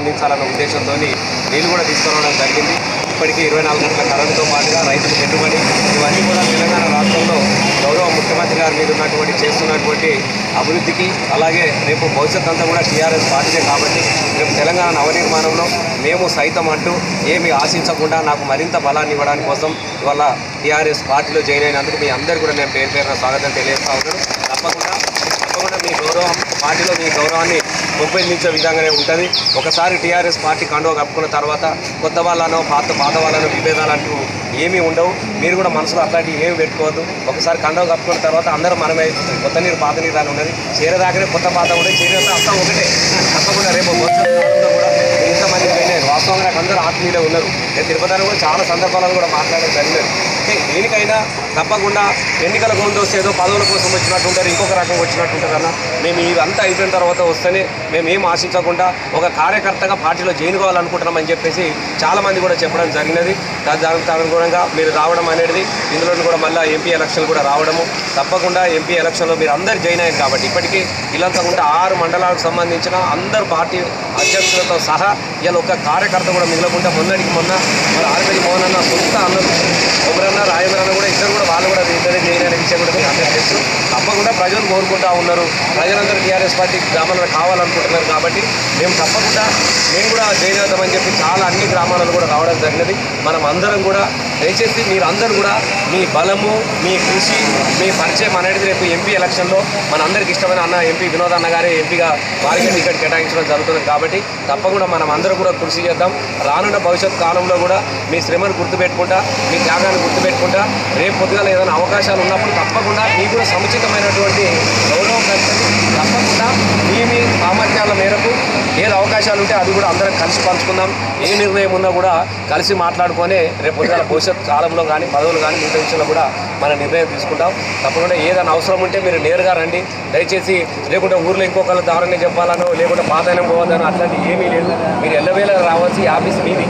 అందించాలన్న ఉద్దేశంతో నీళ్ళు కూడా తీసుకురావడం జరిగింది ఇప్పటికీ ఇరవై నాలుగు గంటల కరెంటుతో పాటుగా రైతులకు పెట్టుబడి ఇవన్నీ కూడా తెలంగాణ రాష్ట్రంలో గౌరవ ముఖ్యమంత్రి గారి మీద ఉన్నటువంటి చేస్తున్నటువంటి అభివృద్ధికి అలాగే రేపు భవిష్యత్ అంతా కూడా టీఆర్ఎస్ పార్టీనే కాబట్టి రేపు తెలంగాణ నవనిర్మాణంలో మేము సైతం అంటూ ఏమి ఆశించకుండా నాకు మరింత బలాన్ని ఇవ్వడానికి కోసం ఇవాళ టీఆర్ఎస్ పార్టీలో జాయిన్ అయినందుకు మీ అందరు కూడా నేను పేరు పేరున స్వాగతం తెలియజేస్తా ఉన్నాను తప్పకుండా తప్పకుండా మీ గౌరవం పార్టీలో మీ గౌరవాన్ని పెంపొందించే విధంగానే ఉంటుంది ఒకసారి టీఆర్ఎస్ పార్టీ కండువ కప్పుకున్న తర్వాత కొత్త వాళ్ళనో పాత పాత వాళ్ళనో విభేదాలు అంటూ ఏమీ ఉండవు మీరు కూడా మనసులో అట్లాంటివి ఏమి పెట్టుకోవద్దు ఒకసారి కండువ కప్పుకున్న తర్వాత అందరూ మనమే అయిపోతుంది కొత్త నీరు పాత నీరు అని ఉన్నది చేరేదాకానే కొత్త పాత ఉంటుంది చేరేదా అంతా ఒకటే తప్పకుండా రేపు భవిష్యత్ కాలంలో కూడా మీరు ఇంతమంది పోయినారు వాస్తవంగా నాకు అందరూ ఆత్మీయులే ఉన్నారు నేను తిరుపతిలో కూడా చాలా సందర్భాలను కూడా మాట్లాడడం జరిగినది అంటే దేనికైనా తప్పకుండా ఎన్నికలకు ముందు వస్తే ఏదో పదవుల కోసం వచ్చినట్టు ఉంటారు ఇంకొక రకంగా వచ్చినట్టు ఉంటారు అన్న మేము ఇదంతా అయిపోయిన తర్వాత వస్తేనే మేము ఏం ఆశించకుండా ఒక కార్యకర్తగా పార్టీలో జాయిన్ కావాలనుకుంటున్నామని చెప్పేసి చాలామంది కూడా చెప్పడం జరిగినది దా- దానికి అనుగుణంగా మీరు రావడం అనేది ఇందులో కూడా మళ్ళీ ఎంపీ ఎలక్షన్ కూడా రావడము తప్పకుండా ఎంపీ ఎలక్షన్లో మీరు అందరు జాయిన్ అయ్యారు కాబట్టి ఇప్పటికీ ఇలాంతా ఉంటే ఆరు మండలాలకు సంబంధించిన అందరు పార్టీ అధ్యక్షులతో సహా ఇలా ఒక కార్యకర్త కూడా మిగలకుండా మొన్నటికి మొన్న మరి ఆర్బెల్లి మోహన్ అన్న సొంత అన్నలు ఒకరన్న రాయమరన్న కూడా ఇద్దరు కూడా వాళ్ళు కూడా ఇద్దరే జాయిన్ అయిన విషయం కూడా మీకు అందరికీ తెలుసు తప్పకుండా ప్రజలు కోరుకుంటా ఉన్నారు ప్రజలందరూ టీఆర్ఎస్ పార్టీ గ్రామాలలో కావాలనుకుంటున్నారు కాబట్టి మేము తప్పకుండా మేము కూడా జాయిన్ అవుతామని చెప్పి చాలా అన్ని గ్రామాలలో కూడా రావడం జరిగినది మనం అందరం కూడా దయచేసి మీరు అందరూ కూడా మీ బలము మీ కృషి మీ పరిచయం అనేది రేపు ఎంపీ ఎలక్షన్లో మన అందరికి ఇష్టమైన అన్న ఎంపీ వినోద్ అన్న గారే ఎంపీగా వారికి టికెట్ కేటాయించడం జరుగుతుంది కాబట్టి తప్పకుండా మనం అందరూ కూడా కృషి చేద్దాం రానున్న భవిష్యత్ కాలంలో కూడా మీ శ్రమను గుర్తుపెట్టుకుంటా మీ త్యాగాన్ని గుర్తుపెట్టుకుంటా రేపు పొద్దుగాల ఏదైనా అవకాశాలు ఉన్నప్పుడు తప్పకుండా మీకు కూడా సముచితమైనటువంటి గౌరవం దక్కుతుంది తప్పకుండా మీ మీ సామర్థ్యాల మేరకు ఏది అవకాశాలు ఉంటే అది కూడా అందరం కలిసి పంచుకుందాం ఏ నిర్ణయం ఉన్నా కూడా కలిసి మాట్లాడుకొని రేపు పొద్దున భవిష్యత్ కాలంలో కానీ పదవులు కానీ మిగతా విషయంలో కూడా మన నిర్ణయం తీసుకుంటాం తప్పకుండా ఏదైనా అవసరం ఉంటే మీరు నేరుగా రండి దయచేసి లేకుంటే ఊర్లో ఇంకొకళ్ళ దారుణ్యం చెప్పాలనో లేకుంటే పాతైనం పోవద్దనో అట్లాంటి ఏమీ లేదు మీరు ఎల్లవేళ రావాల్సి ఈ ఆఫీస్ మీది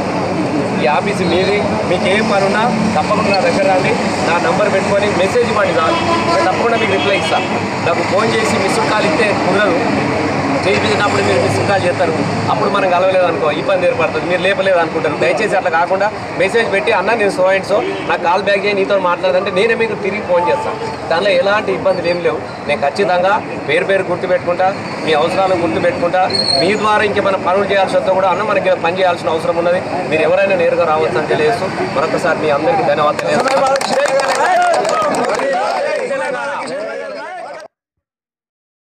ఈ ఆఫీస్ మీది మీకు ఏం పని ఉన్నా తప్పకుండా నా దగ్గర రండి నా నంబర్ పెట్టుకొని మెసేజ్ ఇవ్వండి చాలు నేను తప్పకుండా మీకు రిప్లై ఇస్తాను నాకు ఫోన్ చేసి మిస్డ్ కాల్ ఇస్తే కుదరదు చేయించినప్పుడు మీరు మిస్డ్ కాల్ చేస్తారు అప్పుడు మనం కలవలేదు అనుకో ఇబ్బంది ఏర్పడుతుంది మీరు లేపలేదు అనుకుంటారు దయచేసి అట్లా కాకుండా మెసేజ్ పెట్టి అన్న నేను సో అండ్ సో నాకు కాల్ బ్యాక్ చేయి నీతో మాట్లాడంటే నేనే మీకు తిరిగి ఫోన్ చేస్తాను దానిలో ఎలాంటి ఇబ్బందులు ఏం లేవు నేను ఖచ్చితంగా పేరు పేరు గుర్తుపెట్టుకుంటా మీ అవసరాలను గుర్తుపెట్టుకుంటా మీ ద్వారా ఇంకేమైనా పనులు చేయాల్సి వస్తే కూడా అన్న మనకి పని చేయాల్సిన అవసరం ఉన్నది మీరు ఎవరైనా నేరుగా రావచ్చు అని తెలియజేస్తూ మరొకసారి మీ అందరికీ ధన్యవాదాలు